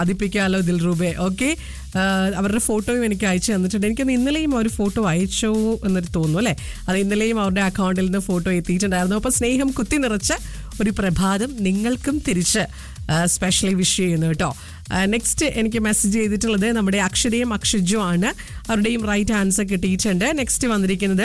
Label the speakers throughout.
Speaker 1: അതിപ്പിക്കാലോ ദിൽറൂബെ okay അവരുടെ ഫോട്ടോയും എനിക്ക് അയച്ചു തന്നിട്ടുണ്ട് എനിക്കൊന്ന് ഇന്നലെയും ഒരു ഫോട്ടോ അയച്ചോ എന്നൊരു തോന്നുന്നു അല്ലേ അത് ഇന്നലെയും അവരുടെ അക്കൗണ്ടിൽ നിന്ന് ഫോട്ടോ എത്തിയിട്ടുണ്ടായിരുന്നു അപ്പോൾ സ്നേഹം കുത്തി നിറച്ച ഒരു പ്രഭാതം നിങ്ങൾക്കും തിരിച്ച് സ്പെഷ്യലി വിഷ് ചെയ്യുന്നു കേട്ടോ നെക്സ്റ്റ് എനിക്ക് മെസ്സേജ് ചെയ്തിട്ടുള്ളത് നമ്മുടെ അക്ഷരയും അക്ഷജു ആണ് അവരുടെയും റൈറ്റ് ആൻസർ കിട്ടിയിട്ടുണ്ട് നെക്സ്റ്റ് വന്നിരിക്കുന്നത്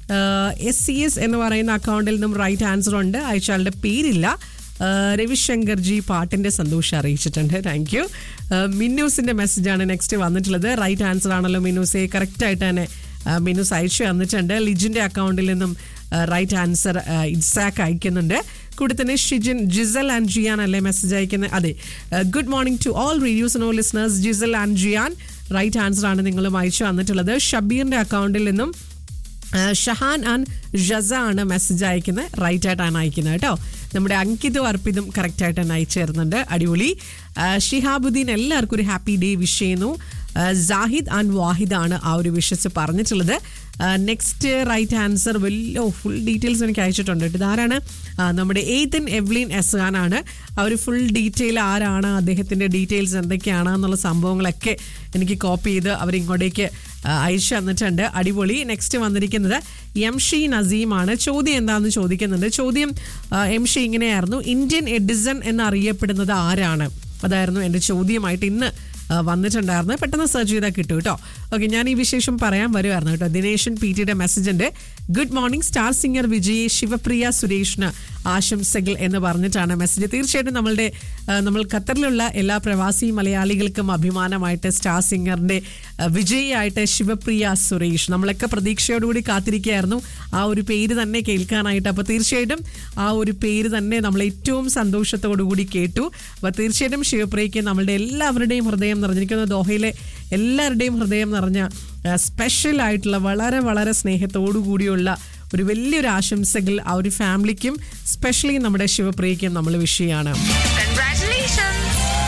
Speaker 1: എസ് സി എസ് എന്ന് പറയുന്ന അക്കൗണ്ടിൽ നിന്നും റൈറ്റ് ആൻസർ ഉണ്ട് അയച്ചയാളുടെ പേരില്ല ആ, രവിശങ്കർ ജി പാട്ടിന്റെ സന്തോഷം അറിയിച്ചിട്ടുണ്ട് താങ്ക് യു മിന്നൂസിന്റെ മെസ്സേജാണ് നെക്സ്റ്റ് വന്നിട്ടുള്ളത് റൈറ്റ് ആൻസർ ആണല്ലോ മിന്നൂസെ കറക്റ്റ് ആയിട്ട് തന്നെ ആ, മിന്നൂസ് അയച്ചു തന്നിട്ടുണ്ട് ലിജിന്റെ അക്കൗണ്ടിൽ നിന്നും റൈറ്റ് ആൻസർ ഇറ്റ്സാക്ക് അയക്കുന്നുണ്ട് കൂടെ തന്നെ ഷിജിൻ ജിസൽ ആൻഡ് ജിയാൻ അല്ലേ മെസ്സേജ് അയക്കുന്നത് അതെ good morning to all radio Suno listeners Jisal and Jiyan right answer ആണ് നിങ്ങളും അയച്ചു തന്നിട്ടുള്ളത് ഷബീറിന്റെ അക്കൗണ്ടിൽ നിന്നും ആ, ഷഹാൻ ആൻഡ് ഷസ ആണ് മെസ്സേജ് അയക്കുന്നത് റൈറ്റ് ആയിട്ടാണ് അയക്കുന്നത് കേട്ടോ നമ്മുടെ അങ്കിതും അർപ്പിതും കറക്റ്റ് ആയിട്ട് തന്നെ അയച്ചു തരുന്നുണ്ട് അടിപൊളി ആ, ഷിഹാബുദ്ദീൻ എല്ലാവർക്കും ഒരു ഹാപ്പി ഡേ വിഷ് ചെയ്യുന്നു ആ, സാഹിദ് ആൻഡ് വാഹിദ് ആണ് ആ ഒരു വിഷസ് പറഞ്ഞിട്ടുള്ളത് നെക്സ്റ്റ് റൈറ്റ് ആൻസർ വലിയ ഫുൾ ഡീറ്റെയിൽസ് എനിക്ക് അയച്ചിട്ടുണ്ട് കേട്ടോ. ഇതാരാണ് ആ, നമ്മുടെ എയ്ത്തൻ എവ്ലിൻ എസ്ഹാൻ ആണ് അവർ ഫുൾ ഡീറ്റെയിൽ ആരാണ് അദ്ദേഹത്തിൻ്റെ ഡീറ്റെയിൽസ് എന്തൊക്കെയാണ് എന്നുള്ള സംഭവങ്ങളൊക്കെ എനിക്ക് കോപ്പി ചെയ്ത് അവരിങ്ങോട്ടേക്ക് ആ, അയച്ചു തന്നിട്ടുണ്ട് അടിപൊളി നെക്സ്റ്റ് വന്നിരിക്കുന്നത് എം ഷി നസീമാണ് ചോദ്യം എന്താണെന്ന് ചോദിക്കുന്നുണ്ട് ചോദ്യം ആ, എം ഷി ഇങ്ങനെയായിരുന്നു ഇന്ത്യൻ എഡിസൺ എന്നറിയപ്പെടുന്നത് ആരാണ് അതായിരുന്നു എൻ്റെ ചോദ്യമായിട്ട് ഇന്ന് ആ, വന്നിട്ടുണ്ടായിരുന്നു പെട്ടെന്ന് സെർച്ച് ചെയ്താൽ കിട്ടും കേട്ടോ ഓക്കെ ഞാൻ ഈ വിശേഷം പറയാൻ വരുമായിരുന്നു കേട്ടോ ദിനേശൻ പി ടിയുടെ മെസ്സേജ് ഉണ്ട് good morning star singer Vijay Sivapriya സുരേഷിന് ആശംസകൾ എന്ന് പറഞ്ഞിട്ടാണ് മെസ്സേജ് തീർച്ചയായിട്ടും നമ്മളുടെ ആ, നമ്മൾ ഖത്തറിലുള്ള എല്ലാ പ്രവാസി മലയാളികൾക്കും അഭിമാനമായിട്ട് സ്റ്റാർ സിംഗറിന്റെ ആ, വിജയിയായിട്ട് ശിവപ്രിയ സുരേഷ് നമ്മളൊക്കെ പ്രതീക്ഷയോടുകൂടി കാത്തിരിക്കുകയായിരുന്നു ആ ഒരു പേര് തന്നെ കേൾക്കാനായിട്ട് അപ്പോൾ തീർച്ചയായിട്ടും ആ ഒരു പേര് തന്നെ നമ്മൾ ഏറ്റവും സന്തോഷത്തോടു കൂടി കേട്ടു അപ്പോൾ തീർച്ചയായിട്ടും ശിവപ്രിയയ്ക്ക് നമ്മളുടെ എല്ലാവരുടെയും ഹൃദയം നിറഞ്ഞിരിക്കുന്ന ദോഹയിലെ എല്ലാവരുടെയും ഹൃദയം നിറഞ്ഞ സ്പെഷ്യൽ ആയിട്ടുള്ള വളരെ വളരെ സ്നേഹത്തോടു കൂടിയുള്ള ഒരു വലിയൊരു ആശംസകൾ ആ ഒരു ഫാമിലിക്കും സ്പെഷ്യലി നമ്മുടെ ശിവപ്രിയയ്ക്കും നമ്മൾ വിഷയമാണ്
Speaker 2: Congratulations!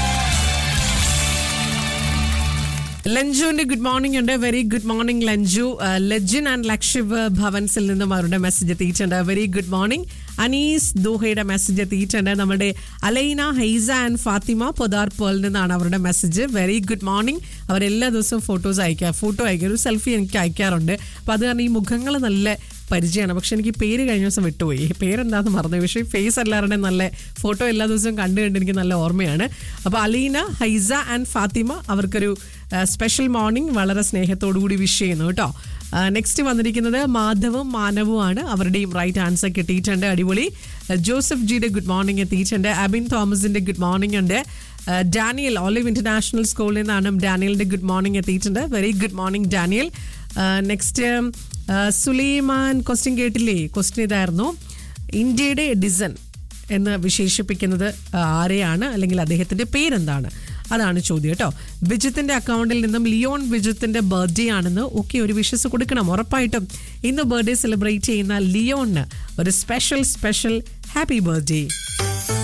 Speaker 1: ലഞ്ജുവിന്റെ ഗുഡ് മോർണിംഗ് ഉണ്ട് very good morning Lanju Lajin and Lakshiv ഭവൻസിൽ നിന്നും അവരുടെ മെസ്സേജ് എത്തിയിട്ടുണ്ട് വെരി ഗുഡ് മോർണിംഗ് അനീസ് ദോഹയുടെ മെസ്സേജ് എത്തിയിട്ടുണ്ട് നമ്മുടെ അലൈന ഹൈസ ആൻഡ് ഫാത്തിമ പൊതാർ പേളിൽ നിന്നാണ് അവരുടെ മെസ്സേജ് വെരി ഗുഡ് മോർണിംഗ് അവരെല്ലാ ദിവസവും ഫോട്ടോസ് അയക്കുക ഫോട്ടോ അയക്കുക ഒരു സെൽഫി എനിക്ക് അയക്കാറുണ്ട് അപ്പോൾ അത് കാരണം ഈ മുഖങ്ങൾ നല്ല പരിചയമാണ് പക്ഷെ എനിക്ക് പേര് കഴിഞ്ഞ ദിവസം വിട്ടുപോയി പേരെന്താണെന്ന് മറന്നു പക്ഷേ ഫേസ് എല്ലാവരുടെയും നല്ല ഫോട്ടോ എല്ലാ ദിവസവും കണ്ടു കണ്ട് എനിക്ക് നല്ല ഓർമ്മയാണ് അപ്പോൾ അലീന ഹൈസ ആൻഡ് ഫാത്തിമ അവർക്കൊരു സ്പെഷ്യൽ മോർണിംഗ് വളരെ സ്നേഹത്തോടു കൂടി വിഷ് ചെയ്യുന്നു കേട്ടോ നെക്സ്റ്റ് വന്നിരിക്കുന്നത് മാധവും മാനവുമാണ് അവരുടെയും റൈറ്റ് ആൻസർ കിട്ടിയിട്ടുണ്ട് അടിപൊളി ആ, ജോസഫ് ജിയുടെ ഗുഡ് മോർണിംഗ് എത്തിയിട്ടുണ്ട് അബിൻ തോമസിന്റെ ഗുഡ് മോർണിംഗ് ഉണ്ട് ആ, ഡാനിയൽ ഓലിവ് ഇന്റർനാഷണൽ സ്കൂളിൽ നിന്നാണ് ഡാനിയലിന്റെ ഗുഡ് മോർണിംഗ് എത്തിയിട്ടുണ്ട് very good morning Daniel next Sulaiman question കേട്ടില്ലേ ക്വസ്റ്റ്യൻ ഇതായിരുന്നു ഇന്ത്യയുടെ ഡിസൺ എന്ന് വിശേഷിപ്പിക്കുന്നത് ആരെയാണ് അല്ലെങ്കിൽ അദ്ദേഹത്തിന്റെ പേരെന്താണ് അതാണ് ചോദ്യം കേട്ടോ വിജിത്തിന്റെ അക്കൗണ്ടിൽ നിന്നും ലിയോൺ വിജിത്തിന്റെ ബർത്ത്ഡേ ആണെന്ന് ഒക്കെ ഒരു വിഷസ് കൊടുക്കണം ഉറപ്പായിട്ടും ഇന്ന് ബർത്ത്ഡേ സെലിബ്രേറ്റ് ചെയ്യുന്ന ലിയോണിന് ഒരു സ്പെഷ്യൽ സ്പെഷ്യൽ ഹാപ്പി ബർത്ത്ഡേ